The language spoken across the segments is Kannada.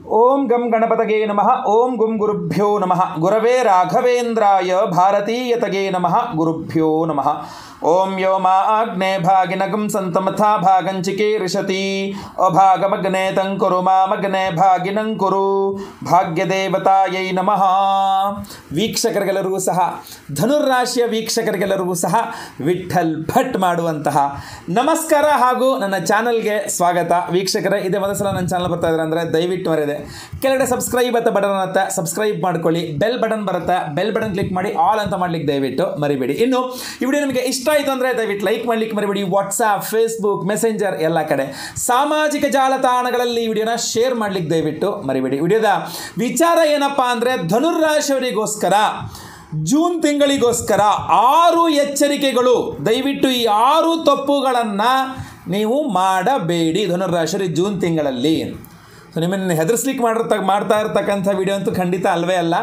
ಓಂ ಗಂ ಗಣಪತಗೆ ನಮಃ ಓಂ ಗುಂ ಗುರುಭ್ಯೋ ನಮಃ ಗುರವೇ ರಾಘವೇಂದ್ರಾಯ ಭಾರತೀಯತಗೆ ನಮಃ ಗುರುಭ್ಯೋ ನಮಃ ಓಂ ಯೋ ಮಾ ಆಗ್ನೇ ಭಾಗಿನಗಂ ಸಂತಮಥಾ ಭಾಗಂಚಿಕೆ ರಿಷತಿ ಅಭಾಗಮಗ್ನೆ ತಂಕುರು ಮಾಮಗ್ನೆ ಭಾಗಿನಂಕುರು ಭಾಗ್ಯದೇವತಾಯೈ ನಮಃ ವೀಕ್ಷಕರಿಗೆಲ್ಲರಿಗೂ ಸಹ ಧನುರ್ರಾಶಿಯ ವೀಕ್ಷಕರಿಗೆಲ್ಲರಿಗೂ ಸಹ ವಿಠಲ್ ಭಟ್ ಮಾಡುವಂತಹ ನಮಸ್ಕಾರ ಹಾಗೂ ನನ್ನ ಚಾನಲ್ಗೆ ಸ್ವಾಗತ ವೀಕ್ಷಕರೇ ಇದೇ ಮೊದಲ ಸಲ ನನ್ನ ಚಾನಲ್ ಬರ್ತಾ ಇದ್ದಾರೆ ಅಂದರೆ ದಯವಿಟ್ಟು ಮರೆಯದೆ ಕೆಳಗಡೆ ಸಬ್ಸ್ಕ್ರೈಬ್ ಅಂತ ಬಟನ್ ಅಂತ ಸಬ್ಸ್ಕ್ರೈಬ್ ಮಾಡ್ಕೊಳ್ಳಿ ಬೆಲ್ ಬಟನ್ ಬರುತ್ತೆ ಬೆಲ್ ಬಟನ್ ಕ್ಲಿಕ್ ಮಾಡಿ ಆಲ್ ಅಂತ ಮಾಡ್ಲಿಕ್ಕೆ ದಯವಿಟ್ಟು ಮರಿಬೇಡಿ ಇನ್ನು ಈ ವಿಡಿಯೋ ನಿಮಗೆ ಇಷ್ಟ ಆಯಿತು ಅಂದರೆ ದಯವಿಟ್ಟು ಲೈಕ್ ಮಾಡ್ಲಿಕ್ಕೆ ಮರಿಬೇಡಿ ವಾಟ್ಸಾಪ್ ಫೇಸ್ಬುಕ್ ಮೆಸೆಂಜರ್ ಎಲ್ಲ ಕಡೆ ಸಾಮಾಜಿಕ ಜಾಲತಾಣಗಳಲ್ಲಿ ಈ ವಿಡಿಯೋನ ಶೇರ್ ಮಾಡ್ಲಿಕ್ಕೆ ದಯವಿಟ್ಟು ಮರಿಬೇಡಿ ವಿಡಿಯೋದ ವಿಚಾರ ಏನಪ್ಪಾ ಅಂದರೆ ಧನುರ್ರಾಶಿಯವರಿಗೋಸ್ಕರ ಜೂನ್ ತಿಂಗಳಿಗೋಸ್ಕರ ಆರು ಎಚ್ಚರಿಕೆಗಳು ದಯವಿಟ್ಟು ಈ ಆರು ತಪ್ಪುಗಳನ್ನು ನೀವು ಮಾಡಬೇಡಿ ಧನುರ್ರಾಶಿಯವರು ಈ ಜೂನ್ ತಿಂಗಳಲ್ಲಿ ಸೊ ನಿಮ್ಮನ್ನು ಹೆದರ್ಸ್ಲಿಕ್ಕೆ ಮಾಡಿರ್ತ ಮಾಡ್ತಾ ಇರ್ತಕ್ಕಂಥ ವಿಡಿಯೋ ಅಂತೂ ಖಂಡಿತ ಅಲ್ವೇ ಅಲ್ಲ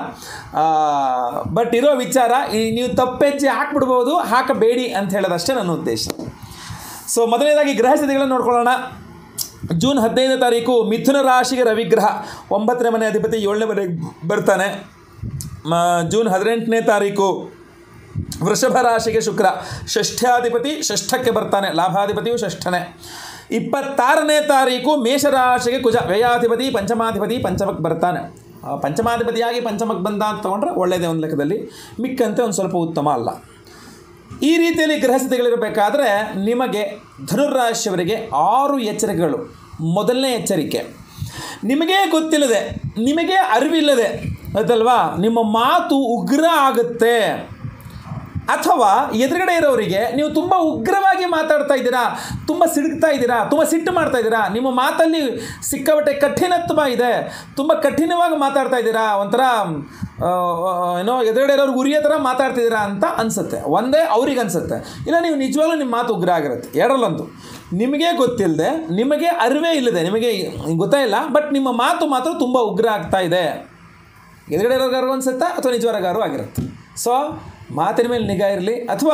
ಬಟ್ ಇರೋ ವಿಚಾರ ಈ ನೀವು ತಪ್ಪೆಚ್ಚಿ ಹಾಕ್ಬಿಡ್ಬೋದು ಹಾಕಬೇಡಿ ಅಂತ ಹೇಳೋದಷ್ಟೇ ನನ್ನ ಉದ್ದೇಶ ಸೊ ಮೊದಲನೇದಾಗಿ ಗ್ರಹ ಸ್ಥಿತಿಗಳನ್ನು ನೋಡ್ಕೊಳ್ಳೋಣ ಜೂನ್ ಹದಿನೈದನೇ ತಾರೀಕು ಮಿಥುನ ರಾಶಿಗೆ ರವಿಗ್ರಹ ಒಂಬತ್ತನೇ ಮನೆ ಅಧಿಪತಿ ಏಳನೇ ಮನೆಗೆ ಬರ್ತಾನೆ ಮ ಜೂನ್ ಹದಿನೆಂಟನೇ ತಾರೀಕು ವೃಷಭ ರಾಶಿಗೆ ಶುಕ್ರ ಷಷ್ಠ್ಯಾಧಿಪತಿ ಷಷ್ಠಕ್ಕೆ ಬರ್ತಾನೆ ಲಾಭಾಧಿಪತಿಯು ಷಷ್ಠನೇ ಇಪ್ಪತ್ತಾರನೇ ತಾರೀಕು ಮೇಷರಾಶಿಗೆ ಕುಜ ವ್ಯಯಾಧಿಪತಿ ಪಂಚಮಾಧಿಪತಿ ಪಂಚಮಕ್ಕೆ ಬರ್ತಾನೆ ಆ ಪಂಚಮಾಧಿಪತಿಯಾಗಿ ಪಂಚಮಕ್ಕೆ ಬಂದ ಅಂತ ತೊಗೊಂಡ್ರೆ ಒಳ್ಳೆಯದೇ ಒಂದು ಲೆಕ್ಕದಲ್ಲಿ ಮಿಕ್ಕಂತೆ ಒಂದು ಸ್ವಲ್ಪ ಉತ್ತಮ ಅಲ್ಲ ಈ ರೀತಿಯಲ್ಲಿ ಗೃಹಸ್ಥಿತಿಗಳಿರಬೇಕಾದ್ರೆ ನಿಮಗೆ ಧನುರ್ರಾಶಿಯವರಿಗೆ ಆರು ಎಚ್ಚರಿಕೆಗಳು ಮೊದಲನೇ ಎಚ್ಚರಿಕೆ ನಿಮಗೇ ಗೊತ್ತಿಲ್ಲದೆ ನಿಮಗೆ ಅರಿವಿಲ್ಲದೆ ಆಯ್ತಲ್ವಾ ನಿಮ್ಮ ಮಾತು ಉಗ್ರ ಆಗುತ್ತೆ ಅಥವಾ ಎದುರುಗಡೆ ಇರೋರಿಗೆ ನೀವು ತುಂಬ ಉಗ್ರವಾಗಿ ಮಾತಾಡ್ತಾ ಇದ್ದೀರಾ ತುಂಬ ಸಿಡುಕ್ತಾ ಇದ್ದೀರಾ ತುಂಬ ಸಿಟ್ಟು ಮಾಡ್ತಾ ಇದ್ದೀರಾ ನಿಮ್ಮ ಮಾತಲ್ಲಿ ಸಿಕ್ಕಾಪಟ್ಟೆ ಕಠಿಣತ್ವ ಇದೆ ತುಂಬ ಕಠಿಣವಾಗಿ ಮಾತಾಡ್ತಾ ಇದ್ದೀರಾ ಒಂಥರ ಆ, ಏನೋ ಎದುರುಗಡೆ ಇರೋರ್ಗೆ ಉರಿಯೋ ಥರ ಮಾತಾಡ್ತಿದ್ದೀರಾ ಅಂತ ಅನಿಸುತ್ತೆ ಒಂದೇ ಅವ್ರಿಗೆ ಅನಿಸುತ್ತೆ ಇಲ್ಲ ನೀವು ನಿಜವಾಗ್ಲೂ ನಿಮ್ಮ ಮಾತು ಉಗ್ರ ಆಗಿರುತ್ತೆ ಎರಡರಲ್ಲೊಂದು ನಿಮಗೆ ಗೊತ್ತಿಲ್ಲದೆ ನಿಮಗೆ ಅರಿವೇ ಇಲ್ಲದೆ ನಿಮಗೆ ಗೊತ್ತೇ ಇಲ್ಲ ಬಟ್ ನಿಮ್ಮ ಮಾತು ಮಾತ್ರ ತುಂಬ ಉಗ್ರ ಆಗ್ತಾ ಇದೆ ಎದುರುಗಡೆ ಇರೋಗಾರು ಅನ್ಸುತ್ತಾ ಅಥವಾ ನಿಜವಾರಗಾರು ಆಗಿರುತ್ತೆ ಸೊ ಮಾತಿನ ಮೇಲೆ ನಿಗಾ ಇರಲಿ ಅಥವಾ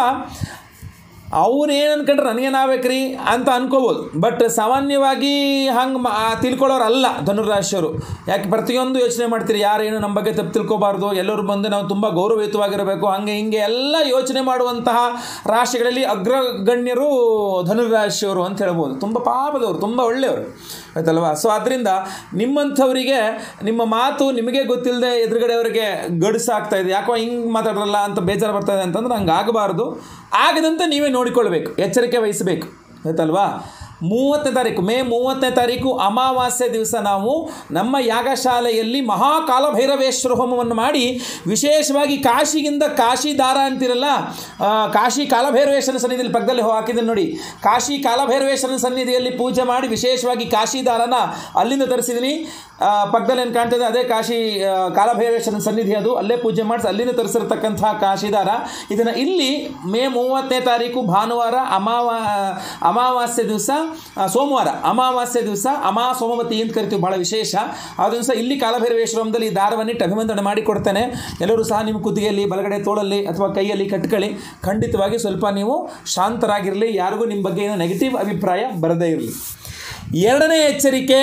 ಅವ್ರು ಏನು ಅನ್ಕೊಂಡ್ರೆ ನನಗೇನಾಗಬೇಕ್ರಿ ಅಂತ ಅನ್ಕೋಬೋದು ಬಟ್ ಸಾಮಾನ್ಯವಾಗಿ ಹಂಗೆ ಮಾ ತಿಳ್ಕೊಳ್ಳೋರಲ್ಲ ಧನುರಾಶಿಯವರು ಯಾಕೆ ಪ್ರತಿಯೊಂದು ಯೋಚನೆ ಮಾಡ್ತೀರಿ ಯಾರೇನು ನಮ್ಮ ಬಗ್ಗೆ ತಪ್ಪು ತಿಳ್ಕೊಬಾರ್ದು ಎಲ್ಲರೂ ಬಂದು ನಾವು ತುಂಬ ಗೌರವಯುತವಾಗಿರಬೇಕು ಹಂಗೆ ಹಿಂಗೆ ಎಲ್ಲ ಯೋಚನೆ ಮಾಡುವಂತಹ ರಾಶಿಗಳಲ್ಲಿ ಅಗ್ರಗಣ್ಯರು ಧನುರಾಶಿಯವರು ಅಂತ ಹೇಳ್ಬೋದು ತುಂಬ ಪಾಪದವರು ತುಂಬ ಒಳ್ಳೆಯವರು ಆಯ್ತಲ್ವಾ ಸೊ ಅದರಿಂದ ನಿಮ್ಮಂಥವರಿಗೆ ನಿಮ್ಮ ಮಾತು ನಿಮಗೆ ಗೊತ್ತಿಲ್ಲದೆ ಎದುರುಗಡೆಯವರಿಗೆ ಗಡುಸಾಗ್ತಾ ಇದೆ ಯಾಕೋ ಹಿಂಗೆ ಮಾತಾಡ್ರಲ್ಲ ಅಂತ ಬೇಜಾರು ಬರ್ತಾ ಇದೆ ಅಂತಂದ್ರೆ ಹಂಗೆ ಆಗಬಾರ್ದು ಆಗದಂತೆ ನೀವೇ ನೋಡಿಕೊಳ್ಬೇಕು ಎಚ್ಚರಿಕೆ ವಹಿಸಬೇಕು ಆಯ್ತಲ್ವಾ ಮೂವತ್ತನೇ ತಾರೀಕು ಮೇ ಮೂವತ್ತನೇ ತಾರೀಕು ಅಮಾವಾಸ್ಯೆ ದಿವಸ ನಾವು ನಮ್ಮ ಯಾಗಶಾಲೆಯಲ್ಲಿ ಮಹಾಕಾಲಭೈರವೇಶ್ವರ ಹೋಮವನ್ನು ಮಾಡಿ ವಿಶೇಷವಾಗಿ ಕಾಶಿಗಿಂದ ಕಾಶಿ ದಾರ ಅಂತಿರಲ್ಲ ಆ, ಕಾಶಿ ಕಾಲಭೈರವೇಶ್ವರನ ಸನ್ನಿಧಿಯಲ್ಲಿ ಪಕ್ಕದಲ್ಲಿ ಹಾಕಿದ್ದೀನಿ ನೋಡಿ ಕಾಶಿ ಕಾಲಭೈರವೇಶ್ವರನ ಸನ್ನಿಧಿಯಲ್ಲಿ ಪೂಜೆ ಮಾಡಿ ವಿಶೇಷವಾಗಿ ಕಾಶಿ ದಾರನ ಅಲ್ಲಿಂದ ತರಿಸಿದ್ದೀನಿ ಆ, ಪಕ್ಕದಲ್ಲಿ ಏನು ಕಾಣ್ತದೆ ಅದೇ ಕಾಶಿ ಆ, ಕಾಲಭೈರವೇಶ್ವರನ ಸನ್ನಿಧಿ ಅದು ಅಲ್ಲೇ ಪೂಜೆ ಮಾಡಿಸಿ ಅಲ್ಲಿಂದ ತರಿಸಿರ್ತಕ್ಕಂಥ ಕಾಶಿದಾರ ಇದನ್ನು ಇಲ್ಲಿ ಮೇ ಮೂವತ್ತನೇ ತಾರೀಕು ಭಾನುವಾರ ಅಮಾವಾ ಅಮಾವಾಸ್ಯೆ ದಿವಸ ಆ, ಸೋಮವಾರ ಅಮಾವಾಸ್ಯೆ ದಿವಸ ಅಮಾ ಸೋಮವತಿ ಅಂತ ಕರಿತೀವಿ ಭಾಳ ವಿಶೇಷ ಆ ದಿವಸ ಇಲ್ಲಿ ಕಾಲಭೈರವೇಶ್ವರಂದಲ್ಲಿ ಈ ದಾರವನ್ನಿಟ್ಟು ಅಭಿವಂದನೆ ಮಾಡಿ ಕೊಡ್ತೇನೆ ಎಲ್ಲರೂ ಸಹ ನಿಮ್ಮ ಕುತ್ತಿಗೆಯಲ್ಲಿ ಬಲಗಡೆ ತೋಳಲ್ಲಿ ಅಥವಾ ಕೈಯಲ್ಲಿ ಕಟ್ಕೊಳ್ಳಿ ಖಂಡಿತವಾಗಿ ಸ್ವಲ್ಪ ನೀವು ಶಾಂತರಾಗಿರಲಿ ಯಾರಿಗೂ ನಿಮ್ಮ ಬಗ್ಗೆ ಏನೋ ನೆಗೆಟಿವ್ ಅಭಿಪ್ರಾಯ ಬರದೇ ಇರಲಿ ಎರಡನೇ ಎಚ್ಚರಿಕೆ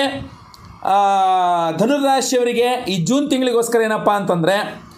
ಆ, ಧನುರಾಶಿಯವರಿಗೆ ಈ ಜೂನ್ ತಿಂಗಳಿಗೋಸ್ಕರ ಏನಪ್ಪ ಅಂತಂದರೆ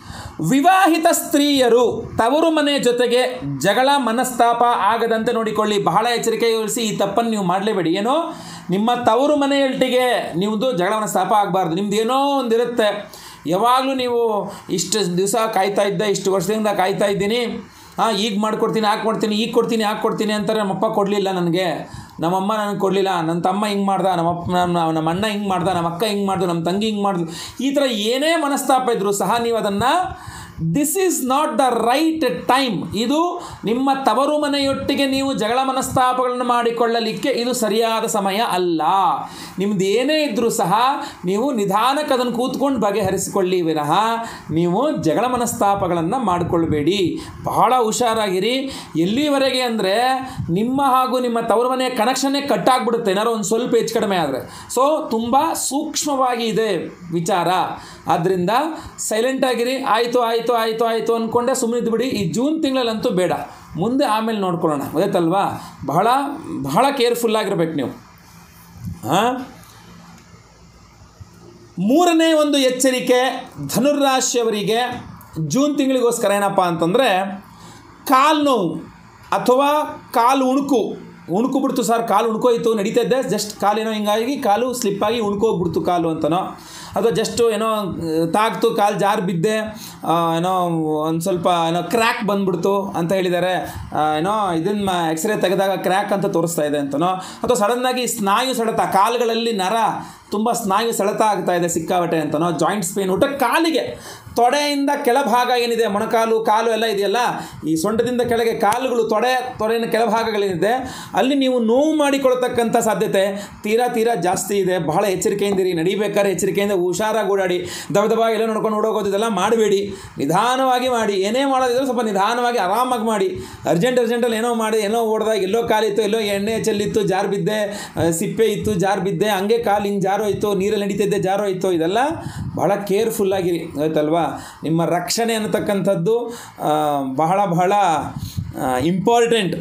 ವಿವಾಹಿತ ಸ್ತ್ರೀಯರು ತವರು ಮನೆ ಜೊತೆಗೆ ಜಗಳ ಮನಸ್ತಾಪ ಆಗದಂತೆ ನೋಡಿಕೊಳ್ಳಿ ಬಹಳ ಎಚ್ಚರಿಕೆ ವಹಿಸಿ ಈ ತಪ್ಪನ್ನು ನೀವು ಮಾಡಲೇಬೇಡಿ ಏನೋ ನಿಮ್ಮ ತವರು ಮನೆಯೊಟ್ಟಿಗೆ ನಿಮ್ಮದು ಜಗಳ ಮನಸ್ತಾಪ ಆಗಬಾರ್ದು ನಿಮ್ದು ಏನೋ ಒಂದಿರುತ್ತೆ ಯಾವಾಗಲೂ ನೀವು ಇಷ್ಟು ದಿವಸ ಕಾಯ್ತಾ ಇದ್ದೆ ಇಷ್ಟು ವರ್ಷದಿಂದ ಕಾಯ್ತಾ ಇದ್ದೀನಿ ಹಾಂ ಈಗ ಮಾಡ್ಕೊಡ್ತೀನಿ ಹಾಕಿ ಕೊಡ್ತೀನಿ ಈಗ ಕೊಡ್ತೀನಿ ಹಾಕಿ ಕೊಡ್ತೀನಿ ಅಂತಾರೆ ನಮ್ಮಪ್ಪ ಕೊಡಲಿಲ್ಲ ನನಗೆ ನಮ್ಮಮ್ಮ ನನಗೆ ಕೊಡಲಿಲ್ಲ ನನ್ನ ತಮ್ಮ ಹಿಂಗೆ ಮಾಡ್ದ ನಮ್ಮಪ್ಪ ನಮ್ಮ ನಮ್ಮ ಅಣ್ಣ ಹಿಂಗೆ ಮಾಡ್ದ ನಮ್ಮ ಅಕ್ಕ ಹಿಂಗೆ ಮಾಡ್ದು ನಮ್ಮ ತಂಗಿ ಹಿಂಗೆ ಮಾಡ್ದು ಈ ಥರ ಏನೇ ಮನಸ್ತಾಪ ಇದ್ದರೂ ಸಹ ನೀವು ಅದನ್ನು this is not the right time ಇದು ನಿಮ್ಮ ತವರು ಮನೆಯೊಟ್ಟಿಗೆ ನೀವು ಜಗಳ ಮನಸ್ತಾಪಗಳನ್ನು ಮಾಡಿಕೊಳ್ಳಲಿಕ್ಕೆ ಇದು ಸರಿಯಾದ ಸಮಯ ಅಲ್ಲ ನಿಮ್ದು ಏನೇ ಇದ್ದರೂ ಸಹ ನೀವು ನಿಧಾನಕ್ಕೆ ಅದನ್ನು ಕೂತ್ಕೊಂಡು ಬಗೆಹರಿಸಿಕೊಳ್ಳಿ ವಿನಃ ನೀವು ಜಗಳ ಮನಸ್ತಾಪಗಳನ್ನು ಮಾಡಿಕೊಳ್ಬೇಡಿ ಬಹಳ ಹುಷಾರಾಗಿರಿ ಎಲ್ಲಿವರೆಗೆ ಅಂದರೆ ನಿಮ್ಮ ಹಾಗೂ ನಿಮ್ಮ ತವರು ಮನೆಯ ಕನೆಕ್ಷನ್ನೇ ಕಟ್ಟಾಗ್ಬಿಡುತ್ತೆ ಏನಾರು ಒಂದು ಸ್ವಲ್ಪ ಹೆಚ್ಚು ಕಡಿಮೆ ಆದರೆ ಸೊ ತುಂಬ ಸೂಕ್ಷ್ಮವಾಗಿ ಇದೆ ವಿಚಾರ ಆದ್ದರಿಂದ ಸೈಲೆಂಟಾಗಿರಿ ಆಯಿತು ಆಯಿತು ಆಯಿತು ಆಯಿತು ಅಂದ್ಕೊಂಡೆ ಸುಮ್ಮನೆ ಇದ್ಬಿಡಿ ಈ ಜೂನ್ ತಿಂಗಳಲ್ಲಂತೂ ಬೇಡ ಮುಂದೆ ಆಮೇಲೆ ನೋಡ್ಕೊಳ್ಳೋಣ ಗೊತ್ತಾಯ್ತಲ್ವಾ ಬಹಳ ಬಹಳ ಕೇರ್ಫುಲ್ಲಾಗಿರ್ಬೇಕು ನೀವು ಹಾಂ ಮೂರನೇ ಒಂದು ಎಚ್ಚರಿಕೆ ಧನುರ್ರಾಶಿಯವರಿಗೆ ಜೂನ್ ತಿಂಗಳಿಗೋಸ್ಕರ ಏನಪ್ಪ ಅಂತಂದರೆ ಕಾಲು ನೋವು ಅಥವಾ ಕಾಲು ಉಣುಕು ಉಣುಕು ಬಿಡ್ತು ಸರ್ ಕಾಲು ಉಣ್ಕೋಯ್ತು ನಡೀತಾ ಇದ್ದೆ ಜಸ್ಟ್ ಕಾಲೇನೋ ಹಿಂಗಾಗಿ ಕಾಲು ಸ್ಲಿಪ್ಪಾಗಿ ಉಣ್ಕೋಗ್ಬಿಡ್ತು ಕಾಲು ಅಂತನೋ ಅಥವಾ ಜಸ್ಟು ಏನೋ ತಾಗ್ತು ಕಾಲು ಜಾರು ಬಿದ್ದೆ ಆ, ಏನೋ ಒಂದು ಸ್ವಲ್ಪ ಏನೋ ಕ್ರ್ಯಾಕ್ ಬಂದ್ಬಿಡ್ತು ಅಂತ ಹೇಳಿದ್ದಾರೆ ಆ, ಏನೋ ಇದನ್ನು ಎಕ್ಸ್ರೇ ತೆಗೆದಾಗ ಕ್ರ್ಯಾಕ್ ಅಂತ ತೋರಿಸ್ತಾ ಇದೆ ಅಂತನೋ ಅಥವಾ ಸಡನ್ನಾಗಿ ಸ್ನಾಯು ಸೆಳೆತ ಕಾಲುಗಳಲ್ಲಿ ನರ ತುಂಬ ಸ್ನಾಯು ಸೆಳೆತ ಆಗ್ತಾ ಇದೆ ಸಿಕ್ಕಾಬಟ್ಟೆ ಅಂತನೋ ಜಾಯಿಂಟ್ಸ್ ಪೇನ್ ಊಟ ಕಾಲಿಗೆ ತೊಡೆಯಿಂದ ಕೆಳಭಾಗ ಏನಿದೆ ಮೊಣಕಾಲು ಕಾಲು ಎಲ್ಲ ಇದೆಯಲ್ಲ ಈ ಸೊಂಟದಿಂದ ಕೆಳಗೆ ಕಾಲುಗಳು ತೊಡೆ ತೊಡೆಯ ಕೆಳಭಾಗಗಳೇನಿದೆ ಅಲ್ಲಿ ನೀವು ನೋವು ಮಾಡಿಕೊಳ್ತಕ್ಕಂಥ ಸಾಧ್ಯತೆ ತೀರಾ ತೀರಾ ಜಾಸ್ತಿ ಇದೆ ಬಹಳ ಎಚ್ಚರಿಕೆಯಿಂದಿರಿ ನಡಿಬೇಕಾದ್ರೆ ಎಚ್ಚರಿಕೆಯಿಂದ ಹುಷಾರಾಗಿ ಓಡಾಡಿ ದಬ ದಬ ಎಲ್ಲ ನೋಡ್ಕೊಂಡು ಓಡೋಗೋದು ಇದೆಲ್ಲ ಮಾಡಬೇಡಿ ನಿಧಾನವಾಗಿ ಮಾಡಿ ಏನೇ ಮಾಡೋದಿದ್ರೆ ಸ್ವಲ್ಪ ನಿಧಾನವಾಗಿ ಆರಾಮಾಗಿ ಮಾಡಿ ಅರ್ಜೆಂಟ್ ಅರ್ಜೆಂಟಲ್ಲಿ ಏನೋ ಮಾಡಿ ಏನೋ ಓಡ್ದಾಗ ಎಲ್ಲೋ ಕಾಲಿತ್ತು ಎಲ್ಲೋ ಎಣ್ಣೆ ಚೆಲ್ಲಿತ್ತು ಜಾರು ಬಿದ್ದೆ ಆ, ಸಿಪ್ಪೆ ಇತ್ತು ಜಾರು ಬಿದ್ದೆ ಹಂಗೆ ಕಾಲು ಹಿಂಗೆ ಜಾರು ಹೋಯ್ತು ನೀರಲ್ಲಿ ನಡೀತಿದ್ದೆ ಜಾರು ಹೋಯ್ತು ಇದೆಲ್ಲ ಬಹಳ ಕೇರ್ಫುಲ್ಲಾಗಿರಿ ಆಯ್ತಲ್ವಾ ನಿಮ್ಮ ರಕ್ಷಣೆ ಅನ್ನತಕ್ಕಂಥದ್ದು ಆ, ಬಹಳ ಬಹಳ ಇಂಪಾರ್ಟೆಂಟ್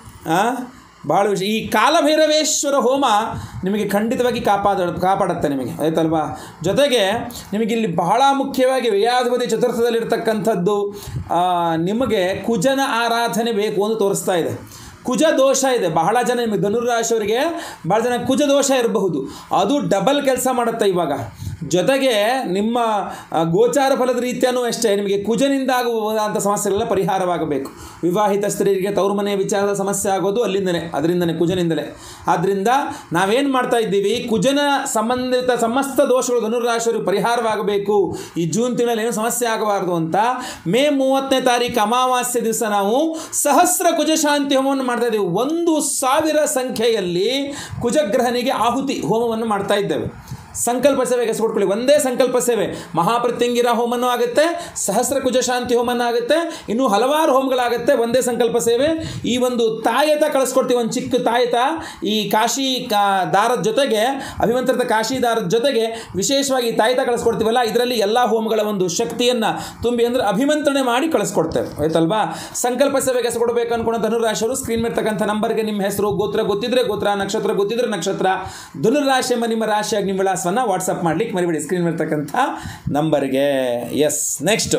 ಭಾಳ ವಿಷಯ ಈ ಕಾಲಭೈರವೇಶ್ವರ ಹೋಮ ನಿಮಗೆ ಖಂಡಿತವಾಗಿ ಕಾಪಾಡ ಕಾಪಾಡುತ್ತೆ ನಿಮಗೆ ಆಯ್ತಲ್ವಾ ಜೊತೆಗೆ ನಿಮಗೆ ಇಲ್ಲಿ ಬಹಳ ಮುಖ್ಯವಾಗಿ ವ್ಯಯಾಧಿಪತಿ ಚತುರ್ಥದಲ್ಲಿರ್ತಕ್ಕಂಥದ್ದು ಆ, ನಿಮಗೆ ಕುಜನ ಆರಾಧನೆ ಬೇಕು ಅಂತ ತೋರಿಸ್ತಾ ಇದೆ ಕುಜ ದೋಷ ಇದೆ ಬಹಳ ಜನ ನಿಮಗೆ ಧನುರ್ರಾಶಿಯವರಿಗೆ ಭಾಳ ಜನ ಕುಜ ದೋಷ ಇರಬಹುದು ಅದು ಡಬಲ್ ಕೆಲಸ ಮಾಡುತ್ತೆ ಇವಾಗ ಜೊತೆಗೆ ನಿಮ್ಮ ಆ, ಗೋಚಾರ ಫಲದ ರೀತಿಯೂ ಅಷ್ಟೇ ನಿಮಗೆ ಕುಜನಿಂದ ಆಗುವಂಥ ಸಮಸ್ಯೆಗಳೆಲ್ಲ ಪರಿಹಾರವಾಗಬೇಕು ವಿವಾಹಿತ ಸ್ತ್ರೀಯರಿಗೆ ತವರು ಮನೆಯ ವಿಚಾರದ ಸಮಸ್ಯೆ ಆಗೋದು ಅಲ್ಲಿಂದನೇ ಅದರಿಂದನೇ ಕುಜನಿಂದಲೇ ಆದ್ದರಿಂದ ನಾವೇನು ಮಾಡ್ತಾ ಇದ್ದೀವಿ ಕುಜನ ಸಂಬಂಧಿತ ಸಮಸ್ತ ದೋಷಗಳು ಧನುರ್ರಾಶಿಯವರಿಗೆ ಪರಿಹಾರವಾಗಬೇಕು ಈ ಜೂನ್ ತಿಂಗಳಲ್ಲಿ ಏನು ಸಮಸ್ಯೆ ಆಗಬಾರ್ದು ಅಂತ ಮೇ ಮೂವತ್ತನೇ ತಾರೀಕು ಅಮಾವಾಸ್ಯೆ ದಿವಸ ನಾವು ಸಹಸ್ರ ಕುಜ ಶಾಂತಿ ಹೋಮವನ್ನು ಮಾಡ್ತಾ ಇದ್ದೀವಿ ಒಂದು ಸಾವಿರ ಸಂಖ್ಯೆಯಲ್ಲಿ ಕುಜಗ್ರಹನಿಗೆ ಆಹುತಿ ಹೋಮವನ್ನು ಮಾಡ್ತಾ ಇದ್ದೇವೆ ಸಂಕಲ್ಪ ಸೇವೆಗೆ ಹೆಸರುಕೊಟ್ಕೊಳ್ಳಿ ಒಂದೇ ಸಂಕಲ್ಪ ಸೇವೆ ಮಹಾಪ್ರತ್ಯಂಗಿರ ಹೋಮನೂ ಆಗುತ್ತೆ ಸಹಸ್ರ ಕುಜ ಶಾಂತಿ ಹೋಮನ ಆಗುತ್ತೆ ಇನ್ನೂ ಹಲವಾರು ಹೋಮಗಳಾಗುತ್ತೆ ಒಂದೇ ಸಂಕಲ್ಪ ಸೇವೆ ಈ ಒಂದು ತಾಯತ ಕಳಿಸ್ಕೊಡ್ತೀವಿ ಒಂದು ಚಿಕ್ಕ ತಾಯತ ಈ ಕಾಶಿ ಕಾ ದಾರದ ಜೊತೆಗೆ ಅಭಿಮಂತ್ರಿತ ಕಾಶಿ ದಾರದ ಜೊತೆಗೆ ವಿಶೇಷವಾಗಿ ಈ ತಾಯತ ಕಳಿಸ್ಕೊಡ್ತೀವಲ್ಲ ಇದರಲ್ಲಿ ಎಲ್ಲ ಹೋಮಗಳ ಒಂದು ಶಕ್ತಿಯನ್ನು ತುಂಬಿ ಅಂದರೆ ಅಭಿಮಂತ್ರಣೆ ಮಾಡಿ ಕಳಿಸ್ಕೊಡ್ತೇವೆ ಆಯ್ತಲ್ವಾ ಸಂಕಲ್ಪ ಸೇವೆಗೆ ಹೆಸರು ಕೊಡಬೇಕು ಅನ್ಕೊಂಡು ಧನುರಾಶಿಯವರು ಸ್ಕ್ರೀನ್ ಮೇರ್ತಕ್ಕಂಥ ನಂಬರ್ಗೆ ನಿಮ್ಮ ಹೆಸರು ಗೋತ್ರ ಗೊತ್ತಿದ್ರೆ ಗೋತ್ರ ನಕ್ಷತ್ರ ಗೊತ್ತಿದ್ರೆ ನಕ್ಷತ್ರ ಧನುರಾಶಿ ಎಂಬ ನಿಮ್ಮ ರಾಶಿಯಾಗಿ ನಿಮ್ಮ ವಿಳಾಸವನ್ನು ವಾಟ್ಸಪ್ ಮಾಡ್ಲಿಕ್ಕೆ ಮರಿಬೇಡಿ ಸ್ಕ್ರೀನ್ ಮೇರ್ತಕ್ಕಂಥ ನಂಬರ್ಗೆ ಎಸ್ ನೆಕ್ಸ್ಟ್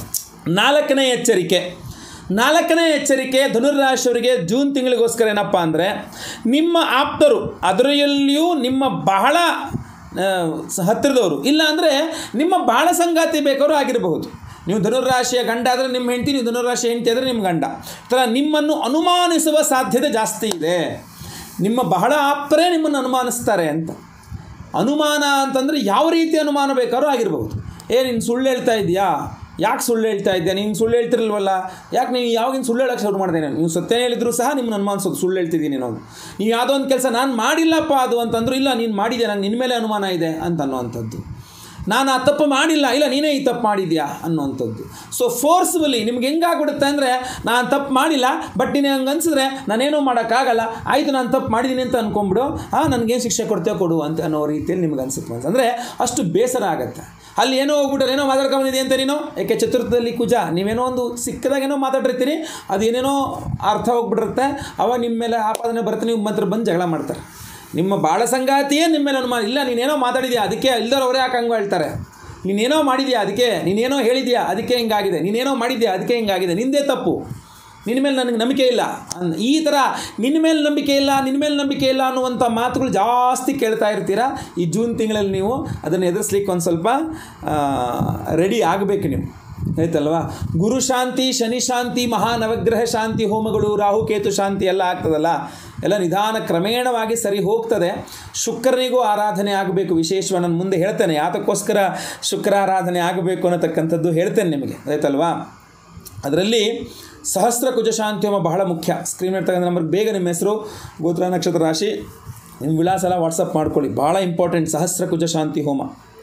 ನಾಲ್ಕನೇ ಎಚ್ಚರಿಕೆ ನಾಲ್ಕನೇ ಎಚ್ಚರಿಕೆ ಧನುರ್ರಾಶಿಯವರಿಗೆ ಜೂನ್ ತಿಂಗಳಿಗೋಸ್ಕರ ಏನಪ್ಪ ಅಂದರೆ ನಿಮ್ಮ ಆಪ್ತರು ಅದರಲ್ಲಿಯೂ ನಿಮ್ಮ ಬಹಳ ಆ, ಸ- ಹತ್ತಿರದವರು ಇಲ್ಲ ಅಂದರೆ ನಿಮ್ಮ ಬಹಳ ಸಂಗಾತಿ ಬೇಕಾದ್ರು ಆಗಿರಬಹುದು ನೀವು ಧನುರ್ರಾಶಿಯ ಗಂಡ ಆದರೆ ನಿಮ್ಮ ಹೆಂಡತಿ ನೀವು ಧನುರ್ರಾಶಿ ಹೆಂಡತಿ ಆದರೆ ನಿಮ್ಮ ಗಂಡ ಈ ಥರ ನಿಮ್ಮನ್ನು ಅನುಮಾನಿಸುವ ಸಾಧ್ಯತೆ ಜಾಸ್ತಿ ಇದೆ ನಿಮ್ಮ ಬಹಳ ಆಪ್ತರೇ ನಿಮ್ಮನ್ನು ಅನುಮಾನಿಸ್ತಾರೆ ಅಂತ ಅನುಮಾನ ಅಂತಂದರೆ ಯಾವ ರೀತಿ ಅನುಮಾನ ಬೇಕಾದ್ರೂ ಆಗಿರ್ಬೋದು ಏ ನೀನು ಸುಳ್ಳು ಹೇಳ್ತಾ ಇದೆಯಾ ಯಾಕೆ ಸುಳ್ಳು ಹೇಳ್ತಾ ಇದ್ಯಾ ನೀನು ಸುಳ್ಳು ಹೇಳ್ತಿರಲ್ವಲ್ಲ ಯಾಕೆ ನೀವು ಯಾವಾಗಿನ ಸುಳ್ಳು ಹೇಳೋಕ್ಕೆ ಶುರು ಮಾಡಿದೆ ನಾನು ನೀವು ಸತ್ಯ ಹೇಳಿದ್ರು ಸಹ ನಿಮ್ಮನ್ನು ಅನುಮಾನಿಸೋದು ಸುಳ್ಳು ಹೇಳ್ತಿದ್ದೀನಿ ನೀನು ನೀವು ಯಾವುದೋ ಒಂದು ಕೆಲಸ ನಾನು ಮಾಡಿಲ್ಲಪ್ಪ ಅದು ಅಂತಂದ್ರು ಇಲ್ಲ ನೀನು ಮಾಡಿದ್ಯಾ ನಂಗೆ ನಿನ್ನ ಮೇಲೆ ಅನುಮಾನ ಇದೆ ಅಂತ ಅನ್ನುವಂಥದ್ದು ನಾನು ಆ ತಪ್ಪು ಮಾಡಿಲ್ಲ ಇಲ್ಲ ನೀನೇ ಈ ತಪ್ಪು ಮಾಡಿದ್ಯಾ ಅನ್ನುವಂಥದ್ದು ಸೊ ಫೋರ್ಸ್ಫುಲಿ ನಿಮ್ಗೆ ಹೆಂಗಾಗ್ಬಿಡುತ್ತೆ ಅಂದರೆ ನಾನು ತಪ್ಪು ಮಾಡಿಲ್ಲ ಬಟ್ ನೀನು ಹಂಗೆ ಅನ್ಸಿದ್ರೆ ನಾನೇನೂ ಮಾಡೋಕ್ಕಾಗಲ್ಲ ಆಯಿತು ನಾನು ತಪ್ಪು ಮಾಡಿದ್ದೀನಿ ಅಂತ ಅನ್ಕೊಂಬಿಡು ಹಾಂ ನನಗೇನು ಶಿಕ್ಷೆ ಕೊಡ್ತೇವೆ ಕೊಡು ಅಂತ ಅನ್ನೋ ರೀತಿಯಲ್ಲಿ ನಿಮ್ಗೆ ಅನ್ಸುತ್ತೆ ಅಂದರೆ ಅಷ್ಟು ಬೇಸರ ಆಗುತ್ತೆ ಅಲ್ಲಿ ಏನೋ ಹೋಗ್ಬಿಟ್ರೆ ಏನೋ ಮಾತಾಡ್ಕೊಂಡಿದೆ ಅಂತ ನೀನು ಯಾಕೆ ಚತುರ್ಥದಲ್ಲಿ ಕುಜ ನೀವೇನೋ ಒಂದು ಸಿಕ್ಕದಾಗ ಏನೋ ಮಾತಾಡಿರ್ತೀರಿ ಅದು ಏನೇನೋ ಅರ್ಥ ಹೋಗ್ಬಿಟ್ಟಿರುತ್ತೆ ಅವಾಗ ನಿಮ್ಮ ಮೇಲೆ ಆಪಾದನೆ ಬರುತ್ತೆ ನೀವು ಮಾತ್ರ ಬಂದು ಜಗಳ ಮಾಡ್ತಾರೆ ನಿಮ್ಮ ಬಾಳ ಸಂಗಾತಿಯೇ ನಿಮ್ಮ ಮೇಲೆ ಅನುಮಾನ ಇಲ್ಲ ನೀನೇನೋ ಮಾತಾಡಿದ್ಯಾ ಅದಕ್ಕೆ ಇಲ್ಲದವ್ರೇ ಯಾಕೆ ಹಂಗೆ ಹೇಳ್ತಾರೆ ನೀನೇನೋ ಮಾಡಿದ್ಯಾ ಅದಕ್ಕೆ ನೀನೇನೋ ಹೇಳಿದ್ಯಾ ಅದಕ್ಕೆ ಹಿಂಗಾಗಿದೆ ನೀನೇನೋ ಮಾಡಿದ್ಯಾ ಅದಕ್ಕೆ ಹಿಂಗಾಗಿದೆ ನಿಂದೇ ತಪ್ಪು ನಿನ್ನ ಮೇಲೆ ನನಗೆ ನಂಬಿಕೆ ಇಲ್ಲ ಅನ್- ಈ ಥರ ನಿನ್ನ ಮೇಲೆ ನಂಬಿಕೆ ಇಲ್ಲ ನಿನ್ನ ಮೇಲೆ ನಂಬಿಕೆ ಇಲ್ಲ ಅನ್ನುವಂಥ ಮಾತುಗಳು ಜಾಸ್ತಿ ಕೇಳ್ತಾ ಇರ್ತೀರ ಈ ಜೂನ್ ತಿಂಗಳಲ್ಲಿ ನೀವು ಅದನ್ನು ಎದುರಿಸ್ಲಿಕ್ಕೆ ಒಂದು ಸ್ವಲ್ಪ ರೆಡಿ ಆಗಬೇಕು ನೀವು ಆಯ್ತಲ್ವಾ ಗುರು ಶಾಂತಿ ಶನಿ ಶಾಂತಿ ಮಹಾನವಗ್ರಹ ಶಾಂತಿ ಹೋಮಗಳು ರಾಹುಕೇತು ಶಾಂತಿ ಎಲ್ಲ ಆಗ್ತದಲ್ಲ ಎಲ್ಲ ನಿಧಾನ ಕ್ರಮೇಣವಾಗಿ ಸರಿ ಹೋಗ್ತದೆ ಶುಕ್ರನಿಗೂ ಆರಾಧನೆ ಆಗಬೇಕು ವಿಶೇಷವಾಗಿ ನಾನು ಮುಂದೆ ಹೇಳ್ತೇನೆ ಯಾತಕ್ಕೋಸ್ಕರ ಶುಕ್ರ ಆರಾಧನೆ ಆಗಬೇಕು ಅನ್ನತಕ್ಕಂಥದ್ದು ಹೇಳ್ತೇನೆ ನಿಮಗೆ ಆಯ್ತಲ್ವಾ ಅದರಲ್ಲಿ ಸಹಸ್ರ ಕುಜ ಶಾಂತಿ ಹೋಮ ಬಹಳ ಮುಖ್ಯ ಸ್ಕ್ರೀನ್ ಇರ್ತಕ್ಕಂಥ ನಂಬರ್ಗೆ ಬೇಗ ನಿಮ್ಮ ಹೆಸರು ಗೋತ್ರ ನಕ್ಷತ್ರ ರಾಶಿ ನಿಮ್ಮ ವಿಳಾಸ ಎಲ್ಲ ವಾಟ್ಸಪ್ ಮಾಡ್ಕೊಳ್ಳಿ ಭಾಳ ಇಂಪಾರ್ಟೆಂಟ್ ಸಹಸ್ರ ಕುಜ ಶಾಂತಿ ಹೋಮ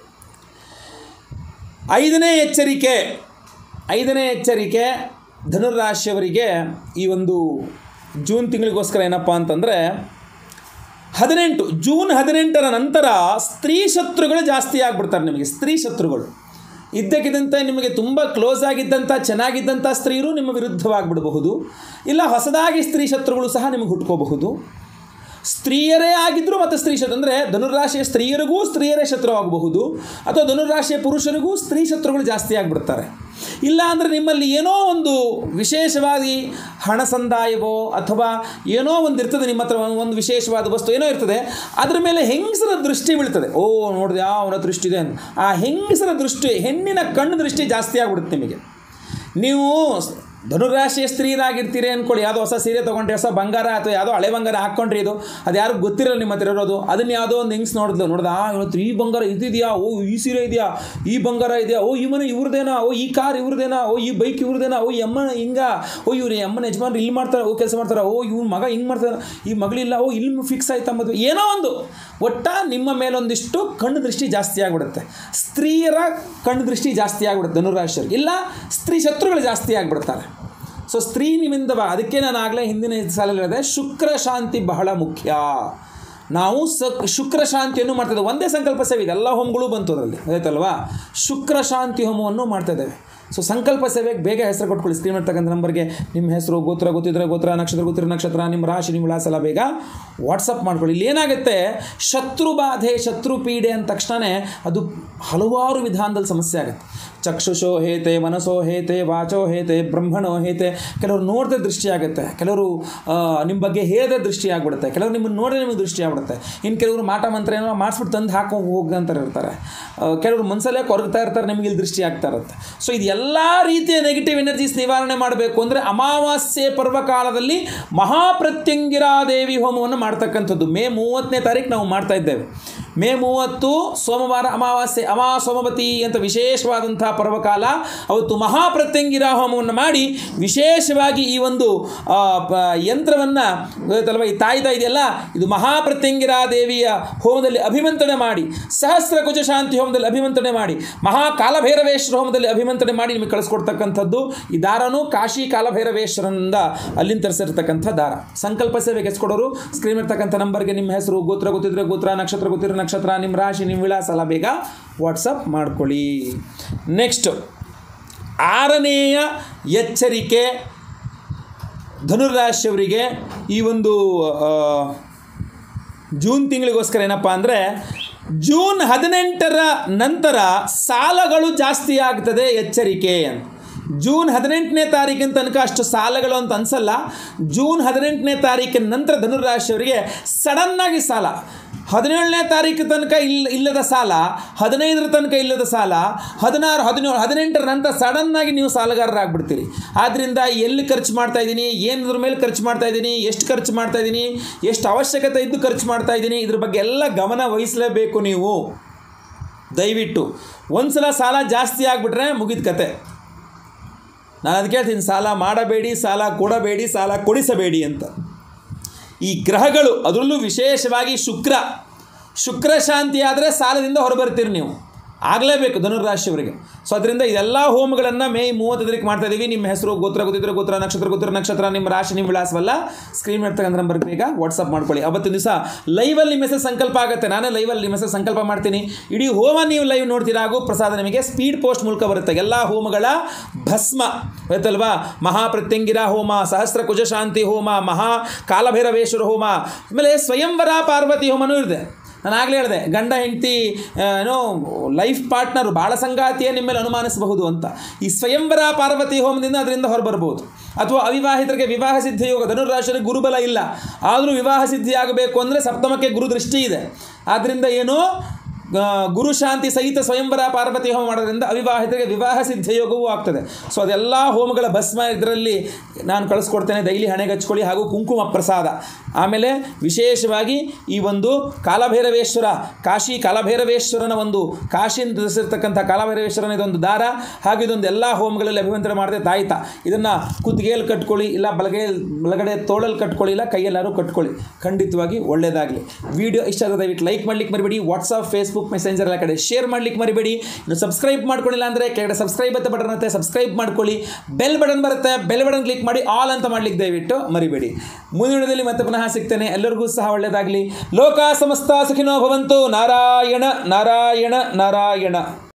ಐದನೇ ಎಚ್ಚರಿಕೆ ಐದನೇ ಎಚ್ಚರಿಕೆ ಧನುರಾಶಿಯವರಿಗೆ ಈ ಒಂದು ಜೂನ್ ತಿಂಗಳಿಗೋಸ್ಕರ ಏನಪ್ಪ ಅಂತಂದರೆ ಹದಿನೆಂಟು ಜೂನ್ ಹದಿನೆಂಟರ ನಂತರ ಸ್ತ್ರೀ ಶತ್ರುಗಳು ಜಾಸ್ತಿ ಆಗಿಬಿಡ್ತಾರೆ ನಿಮಗೆ ಸ್ತ್ರೀ ಶತ್ರುಗಳು ಇದ್ದಕ್ಕಿದ್ದಂತೆ ನಿಮಗೆ ತುಂಬ ಕ್ಲೋಸ್ ಆಗಿದ್ದಂಥ ಚೆನ್ನಾಗಿದ್ದಂಥ ಸ್ತ್ರೀಯರು ನಿಮ್ಮ ವಿರುದ್ಧವಾಗಿಬಿಡಬಹುದು ಇಲ್ಲ ಹೊಸದಾಗಿ ಸ್ತ್ರೀ ಶತ್ರುಗಳು ಸಹ ನಿಮಗೆ ಹುಟ್ಕೋಬಹುದು ಸ್ತ್ರೀಯರೇ ಆಗಿದ್ದರೂ ಮತ್ತು ಸ್ತ್ರೀ ಶತ್ರು ಅಂದರೆ ಧನುರಾಶಿಯ ಸ್ತ್ರೀಯರಿಗೂ ಸ್ತ್ರೀಯರೇ ಶತ್ರು ಆಗಬಹುದು ಅಥವಾ ಧನುರಾಶಿಯ ಪುರುಷರಿಗೂ ಸ್ತ್ರೀ ಶತ್ರುಗಳು ಜಾಸ್ತಿ ಆಗಿಬಿಡ್ತಾರೆ ಇಲ್ಲ ಅಂದರೆ ನಿಮ್ಮಲ್ಲಿ ಏನೋ ಒಂದು ವಿಶೇಷವಾಗಿ ಹಣ ಸಂದಾಯವೋ ಅಥವಾ ಏನೋ ಒಂದು ಇರ್ತದೆ ನಿಮ್ಮ ಹತ್ರ ಒಂದು- ಒಂದು ವಿಶೇಷವಾದ ವಸ್ತು ಏನೋ ಇರ್ತದೆ ಅದ್ರ ಮೇಲೆ ಹೆಂಗಸರ ದೃಷ್ಟಿ ಬೀಳ್ತದೆ ಓ ನೋಡಿದೆ ಅವನ ದೃಷ್ಟಿ ಇದೆ ಅಂತ ಆ ಹೆಂಗಸರ ದೃಷ್ಟಿ ಹೆಣ್ಣಿನ ಕಣ್ಣು ದೃಷ್ಟಿ ಜಾಸ್ತಿ ಆಗ್ಬಿಡುತ್ತೆ ನಿಮಗೆ ನೀವು ಧನುರಾಶಿಯ ಸ್ತ್ರೀಯರಾಗಿರ್ತೀರಿ ಅಂದ್ಕೊಳ್ಳಿ ಯಾವುದೋ ಹೊಸ ಸೀರೆ ತೊಗೊಂಡ್ರೆ ಹೊಸ ಬಂಗಾರ ಅಥವಾ ಯಾವುದೋ ಹಳೆ ಬಂಗಾರ ಹಾಕ್ಕೊಂಡ್ರಿ ಇದು ಅದು ಯಾರು ಗೊತ್ತಿರಲ್ಲ ನಿಮ್ಮ ಹತ್ರ ಇರೋದು ಅದನ್ನ ಯಾವುದೋ ಒಂದು ಹೆಂಗ್ಸ್ ನೋಡಿದ್ಲು ನೋಡ್ದ ಆ ಇವತ್ತು ಈ ಬಂಗಾರ ಇದಿದೆಯಾ ಓ ಈ ಸೀರೆ ಇದೆಯಾ ಈ ಬಂಗಾರ ಇದೆಯಾ ಓ ಈ ಮನೆ ಇವ್ರದೇನಾ ಓ ಈ ಕಾರ್ ಇವ್ರದೇನಾ ಓ ಈ ಬೈಕ್ ಇವ್ರದೇನಾ ಓ ಈ ಅಮ್ಮನ ಹಿಂಗ ಓ ಇವ್ರು ಅಮ್ಮನ ಯಜಮಾನ್ರು ಇಲ್ಲಿ ಮಾಡ್ತಾರೆ ಓ ಕೆಲಸ ಮಾಡ್ತಾರೆ ಓ ಇವ್ನ ಮಗ ಹಿಂಗೆ ಮಾಡ್ತಾರೆ ಈ ಮಗಳಿಲ್ಲ ಓ ಇಲ್ಲಿ ಫಿಕ್ಸ್ ಆಯ್ತಾ ಮದುವೆ ಏನೋ ಒಂದು ಒಟ್ಟ ನಿಮ್ಮ ಮೇಲೊಂದಿಷ್ಟು ಕಣ್ಣು ದೃಷ್ಟಿ ಜಾಸ್ತಿ ಆಗಿಬಿಡುತ್ತೆ ಸ್ತ್ರೀಯರ ಕಣ್ಣು ದೃಷ್ಟಿ ಜಾಸ್ತಿ ಆಗಿಬಿಡುತ್ತೆ ಧನುರಾಶಿಯರಿಗೆ ಇಲ್ಲ ಸ್ತ್ರೀ ಶತ್ರುಗಳು ಜಾಸ್ತಿ ಆಗಿಬಿಡ್ತಾರೆ ಸೊ ಸ್ತ್ರೀ ನಿಮ್ಮಿಂದ ಬ- ಅದಕ್ಕೆ ನಾನು ಆಗಲೇ ಹಿಂದಿನ ಸಾಲಲ್ಲಿ ಹೇಳಿದೆ ಶುಕ್ರ ಶಾಂತಿ ಬಹಳ ಮುಖ್ಯ ನಾವು ಸ ಶುಕ್ರ ಶಾಂತಿಯನ್ನು ಮಾಡ್ತಾ ಇದ್ದೇವೆ ಒಂದೇ ಸಂಕಲ್ಪ ಸೇವೆ ಇದೆ ಎಲ್ಲ ಹೋಮಗಳು ಬಂತು ಅದರಲ್ಲಿ ಆಯ್ತಲ್ವಾ ಶುಕ್ರ ಶಾಂತಿ ಹೋಮವನ್ನು ಮಾಡ್ತಾ ಇದ್ದೇವೆ ಸೊ ಸಂಕಲ್ಪ ಸೇವೆಗೆ ಬೇಗ ಹೆಸರು ಕೊಟ್ಕೊಳ್ಳಿ ಸ್ಕ್ರೀನ್ ಇರ್ತಕ್ಕಂಥ ನಂಬರ್ಗೆ ನಿಮ್ಮ ಹೆಸರು ಗೋತ್ರ ಗೊತ್ತಿದ್ರೆ ಗೋತ್ರ ನಕ್ಷತ್ರ ಗೊತ್ತಿರೋ ನಕ್ಷತ್ರ ನಿಮ್ಮ ರಾಶಿ ನಿಮ್ಮ ವಿಳಾಸ ಎಲ್ಲ ಬೇಗ ವಾಟ್ಸಪ್ ಮಾಡ್ಕೊಳ್ಳಿ ಇಲ್ಲಿ ಏನಾಗುತ್ತೆ ಶತ್ರು ಬಾಧೆ ಶತ್ರು ಪೀಡೆ ಅಂದ ತಕ್ಷಣವೇ ಅದು ಹಲವಾರು ವಿಧಾನದಲ್ಲಿ ಸಮಸ್ಯೆ ಆಗುತ್ತೆ ಚಕ್ಷುಷೋ ಹೇತೆ ಮನಸ್ಸೋ ಹೇತೆ ವಾಚೋ ಹೇತೆ ಬ್ರಹ್ಮಣೋ ಹೇತೆ ಕೆಲವರು ನೋಡದೆ ದೃಷ್ಟಿ ಆಗುತ್ತೆ ಕೆಲವರು ನಿಮ್ಮ ಬಗ್ಗೆ ಹೇಳದೆ ದೃಷ್ಟಿ ಆಗ್ಬಿಡುತ್ತೆ ಕೆಲವರು ನಿಮ್ಮನ್ನು ನೋಡದೆ ನಿಮಗೆ ದೃಷ್ಟಿ ಆಗ್ಬಿಡುತ್ತೆ ಇನ್ನು ಕೆಲವರು ಮಾಟ ಮಂತ್ರ ಏನೋ ಮಾಡಿಸ್ಬಿಟ್ಟು ತಂದು ಹಾಕೋ ಹೋಗಂತಾರೆ ಇರ್ತಾರೆ ಆ, ಕೆಲವರು ಮನಸ್ಸಲ್ಲೇ ಕೊರಗ್ತಾ ಇರ್ತಾರೆ ನಿಮಗೆ ಇಲ್ಲಿ ದೃಷ್ಟಿ ಆಗ್ತಾ ಇರುತ್ತೆ ಸೊ ಇದು ಎಲ್ಲ ರೀತಿಯ ನೆಗೆಟಿವ್ ಎನರ್ಜೀಸ್ ನಿವಾರಣೆ ಮಾಡಬೇಕು ಅಂದರೆ ಅಮಾವಾಸ್ಯೆ ಪರ್ವಕಾಲದಲ್ಲಿ ಮಹಾಪ್ರತ್ಯಂಗಿರಾದೇವಿ ಹೋಮವನ್ನು ಮಾಡ್ತಕ್ಕಂಥದ್ದು ಮೇ ಮೂವತ್ತನೇ ತಾರೀಕು ನಾವು ಮಾಡ್ತಾ ಇದ್ದೇವೆ ಮೇ ಮೂವತ್ತು ಸೋಮವಾರ ಅಮಾವಾಸ್ಯೆ ಅಮಾ ಸೋಮವತಿ ಅಂತ ವಿಶೇಷವಾದಂಥ ಪರ್ವಕಾಲ ಅವತ್ತು ಮಹಾಪ್ರತ್ಯಂಗಿರ ಹೋಮವನ್ನು ಮಾಡಿ ವಿಶೇಷವಾಗಿ ಈ ಒಂದು ಆ, ಪ- ಯಂತ್ರವನ್ನು ಗೊತ್ತಲ್ವ ಈ ತಾಯ್ತಾ ಇದೆಯಲ್ಲ ಇದು ಮಹಾಪ್ರತ್ಯಂಗಿರಾ ದೇವಿಯ ಹೋಮದಲ್ಲಿ ಅಭಿಮಂತ್ರಣೆ ಮಾಡಿ ಸಹಸ್ರ ಕುಜ ಶಾಂತಿ ಹೋಮದಲ್ಲಿ ಅಭಿಮಂತ್ರಣೆ ಮಾಡಿ ಮಹಾ ಕಾಲಭೈರವೇಶ್ವರ ಹೋಮದಲ್ಲಿ ಅಭಿಮಂತ್ರಣೆ ಮಾಡಿ ನಿಮಗೆ ಕಳಿಸ್ಕೊಡ್ತಕ್ಕಂಥದ್ದು ಈ ದಾರನು ಕಾಶಿ ಕಾಲಭೈರವೇಶ್ವರನಿಂದ ಅಲ್ಲಿಂದ ತರಿಸಿರ್ತಕ್ಕಂಥ ದಾರ ಸಂಕಲ್ಪ ಸೇವೆಗೆ ಎಸ್ಕೊಡೋರು ಸ್ಕ್ರೀನ್ ಇರ್ತಕ್ಕಂಥ ನಂಬರ್ಗೆ ನಿಮ್ಮ ಹೆಸರು ಗೋತ್ರ ಗೊತ್ತಿದ್ರೆ ಗೋತ್ರ ನಕ್ಷತ್ರ ಗೊತ್ತಿರೋ ನಕ್ಷತ್ರ ನಿಮ್ಮ ರಾಶಿ ನಿಮ್ಮ ವಿಳಾಸ ಎಲ್ಲ ಬೇಗ ವಾಟ್ಸಪ್ ಮಾಡ್ಕೊಳ್ಳಿ ನೆಕ್ಸ್ಟ್ ಆರನೆಯ ಎಚ್ಚರಿಕೆ ಧನುರಾಶಿಯವರಿಗೆ ಈ ಒಂದು ಆ, ಜೂನ್ ತಿಂಗಳಿಗೋಸ್ಕರ ಏನಪ್ಪ ಅಂದರೆ ಜೂನ್ ಹದಿನೆಂಟರ ನಂತರ ಸಾಲಗಳು ಜಾಸ್ತಿ ಆಗ್ತದೆ ಎಚ್ಚರಿಕೆ ಅಂತ ಜೂನ್ ಹದಿನೆಂಟನೇ ತಾರೀಕಿನ ತನಕ ಅಷ್ಟು ಸಾಲಗಳು ಅಂತ ಅನ್ಸಲ್ಲ ಜೂನ್ ಹದಿನೆಂಟನೇ ತಾರೀಕಿನ ನಂತರ ಧನುರಾಶಿಯವರಿಗೆ ಸಡನ್ನಾಗಿ ಸಾಲ ಹದಿನೇಳನೇ ತಾರೀಕು ತನಕ ಇಲ್ಲ ಇಲ್ಲದ ಸಾಲ ಹದಿನೈದರ ತನಕ ಇಲ್ಲದ ಸಾಲ ಹದಿನಾರು ಹದಿನೇಳು ಹದಿನೆಂಟರ ನಂತರ ಸಡನ್ನಾಗಿ ನೀವು ಸಾಲಗಾರರಾಗ್ಬಿಡ್ತೀರಿ ಆದ್ದರಿಂದ ಎಲ್ಲಿ ಖರ್ಚು ಮಾಡ್ತಾ ಇದ್ದೀನಿ ಏನದ್ರ ಮೇಲೆ ಖರ್ಚು ಮಾಡ್ತಾ ಇದ್ದೀನಿ ಎಷ್ಟು ಖರ್ಚು ಮಾಡ್ತಾ ಇದ್ದೀನಿ ಎಷ್ಟು ಅವಶ್ಯಕತೆ ಇದ್ದು ಖರ್ಚು ಮಾಡ್ತಾ ಇದ್ದೀನಿ ಇದ್ರ ಬಗ್ಗೆ ಎಲ್ಲ ಗಮನ ವಹಿಸಲೇಬೇಕು ನೀವು ದಯವಿಟ್ಟು ಒಂದ್ಸಲ ಸಾಲ ಜಾಸ್ತಿ ಆಗಿಬಿಟ್ರೆ ಮುಗಿದ ಕತೆ ನಾನು ಅದಕ್ಕೆ ಹೇಳ್ತೀನಿ ಸಾಲ ಮಾಡಬೇಡಿ ಸಾಲ ಕೊಡಬೇಡಿ ಸಾಲ ಕೊಡಿಸಬೇಡಿ ಅಂತ ಈ ಗ್ರಹಗಳು ಅದರಲ್ಲೂ ವಿಶೇಷವಾಗಿ ಶುಕ್ರ ಶುಕ್ರ ಶಾಂತಿ ಆದರೆ ಸಾಲದಿಂದ ಹೊರಬರ್ತೀರಿ ನೀವು ಆಗಲೇಬೇಕು ಧನುರಾಶಿಯವರಿಗೆ ಸೊ ಅದರಿಂದ ಇದೆಲ್ಲ ಹೋಮಗಳನ್ನು ಮೇ ಮೂವತ್ತೈದರಿಗೆ ಮಾಡ್ತಾ ಇದ್ದೀವಿ ನಿಮ್ಮ ಹೆಸರು ಗೋತ್ರ ಗೊತ್ತಿದ್ರೆ ಗೋತ್ರ ನಕ್ಷತ್ರ ಗೊತ್ತಿರೋ ನಕ್ಷತ್ರ ನಿಮ್ಮ ರಾಶಿ ನಿಮ್ಮ ವಿಳಾಸವಲ್ಲ ಸ್ಕ್ರೀನ್ ಮಾಡ್ತಕ್ಕಂಥ ನಂಬರ್ಗೆ ಈಗ ವಾಟ್ಸಪ್ ಮಾಡ್ಕೊಳ್ಳಿ ಅವತ್ತಿನ ದಿವಸ ಲೈವಲ್ಲಿ ನಿಮ್ಮ ಹೆಸರು ಸಂಕಲ್ಪ ಆಗುತ್ತೆ ನಾನೇ ಲೈವಲ್ಲಿ ನಿಮ್ಮ ಹೆಸರು ಸಂಕಲ್ಪ ಮಾಡ್ತೀನಿ ಇಡೀ ಹೋಮ ನೀವು ಲೈವ್ ನೋಡ್ತೀರಾ ಹಾಗೂ ಪ್ರಸಾದ ನಿಮಗೆ ಸ್ಪೀಡ್ ಪೋಸ್ಟ್ ಮೂಲಕ ಬರುತ್ತೆ ಎಲ್ಲ ಹೋಮಗಳ ಭಸ್ಮ ಗೊತ್ತಲ್ವಾ ಮಹಾಪ್ರತ್ಯಂಗಿರ ಹೋಮ ಸಹಸ್ರ ಕುಜ ಶಾಂತಿ ಹೋಮ ಮಹಾ ಕಾಲಭೈರವೇಶ್ವರ ಹೋಮ ಆಮೇಲೆ ಸ್ವಯಂವರ ಪಾರ್ವತಿ ಹೋಮನೂ ಇದೆ ನಾನು ಆಗಲೇ ಹೇಳಿದೆ ಗಂಡ ಹೆಂಡತಿ ಏನೋ ಲೈಫ್ ಪಾರ್ಟ್ನರು ಬಾಳ ಸಂಗಾತಿಯೇ ನಿಮ್ಮ ಮೇಲೆ ಅನುಮಾನಿಸಬಹುದು ಅಂತ ಈ ಸ್ವಯಂವರ ಪಾರ್ವತಿ ಹೋಮದಿಂದ ಅದರಿಂದ ಹೊರಬರ್ಬೋದು ಅಥವಾ ಅವಿವಾಹಿತರಿಗೆ ವಿವಾಹ ಸಿದ್ಧಿ ಯೋಗ ಧನುರಾಶಿಯಲ್ಲಿ ಗುರುಬಲ ಇಲ್ಲ ಆದರೂ ವಿವಾಹ ಸಿದ್ಧಿ ಆಗಬೇಕು ಅಂದರೆ ಸಪ್ತಮಕ್ಕೆ ಗುರು ದೃಷ್ಟಿ ಇದೆ ಆದ್ದರಿಂದ ಏನು ಆ, ಗುರು ಶಾಂತಿ ಸಹಿತ ಸ್ವಯಂವರ ಪಾರ್ವತಿ ಹೋಮ ಮಾಡೋದ್ರಿಂದ ಅವಿವಾಹಿತರಿಗೆ ವಿವಾಹ ಸಿದ್ಧ ಯೋಗವೂ ಆಗ್ತದೆ ಸೊ ಅದೆಲ್ಲ ಹೋಮಗಳ ಭಸ್ಮ ಇದರಲ್ಲಿ ನಾನು ಕಳಿಸ್ಕೊಡ್ತೇನೆ ಡೈಲಿ ಹಣೆಗೆ ಹಚ್ಕೊಳ್ಳಿ ಹಾಗೂ ಕುಂಕುಮ ಪ್ರಸಾದ ಆಮೇಲೆ ವಿಶೇಷವಾಗಿ ಈ ಒಂದು ಕಾಲಭೈರವೇಶ್ವರ ಕಾಶಿ ಕಾಲಭೈರವೇಶ್ವರನ ಒಂದು ಕಾಶಿಯಿಂದ ಧರಿಸಿರ್ತಕ್ಕಂಥ ಕಾಲಭೈರವೇಶ್ವರನ ಇದೊಂದು ದಾರ ಹಾಗೂ ಇದೊಂದು ಎಲ್ಲ ಹೋಮಗಳಲ್ಲಿ ಅಭಿಮಂತ್ರಣ ಮಾಡಿದೆ ತಾಯ್ತ ಇದನ್ನು ಕುತ್ತಿಗೆಯಲ್ಲಿ ಕಟ್ಕೊಳ್ಳಿ ಇಲ್ಲ ಬಲಗೈಯಲ್ಲಿ ಬಲಗಡೆ ತೋಳಲ್ಲಿ ಕಟ್ಕೊಳ್ಳಿ ಇಲ್ಲ ಕೈಯಲ್ಲಾರು ಕಟ್ಕೊಳ್ಳಿ ಖಂಡಿತವಾಗಿ ಒಳ್ಳೆಯದಾಗಲಿ ವಿಡಿಯೋ ಇಷ್ಟ ಆದ ದಯವಿಟ್ಟು ಲೈಕ್ ಮಾಡ್ಲಿಕ್ಕೆ ಮರಿಬೇಡಿ ವಾಟ್ಸಪ್ ಫೇಸ್ಬುಕ್ ಮೆಸೆಂಜರ್ ಎಲ್ಲ ಕಡೆ ಶೇರ್ ಮಾಡ್ಲಿಕ್ಕೆ ಮರಿಬೇಡಿ ಇನ್ನು ಸಬ್ಸ್ಕ್ರೈಬ್ ಮಾಡ್ಕೊಂಡಿಲ್ಲ ಅಂದರೆ ಕೆಳಗಡೆ ಸಬ್ಸ್ಕ್ರೈಬ್ ಅಂತ ಬಟನ್ ಇರುತ್ತೆ ಸಬ್ಸ್ಕ್ರೈಬ್ ಮಾಡ್ಕೊಳ್ಳಿ ಬೆಲ್ ಬಟನ್ ಬರುತ್ತೆ ಬೆಲ್ ಬಟನ್ ಕ್ಲಿಕ್ ಮಾಡಿ ಆಲ್ ಅಂತ ಮಾಡ್ಲಿಕ್ಕೆ ದಯವಿಟ್ಟು ಮರಿಬೇಡಿ ಮುಂದಿನ ವಿಡಿಯೋದಲ್ಲಿ ಮತ್ತೆ ಪುನಃ ಸಿಗ್ತೇನೆ ಎಲ್ಲರಿಗೂ ಸಹ ಒಳ್ಳೆಯದಾಗಲಿ ಲೋಕ ಸಮಸ್ತ ಸುಖಿನೋ ಭವಂತು ನಾರಾಯಣ ನಾರಾಯಣ ನಾರಾಯಣ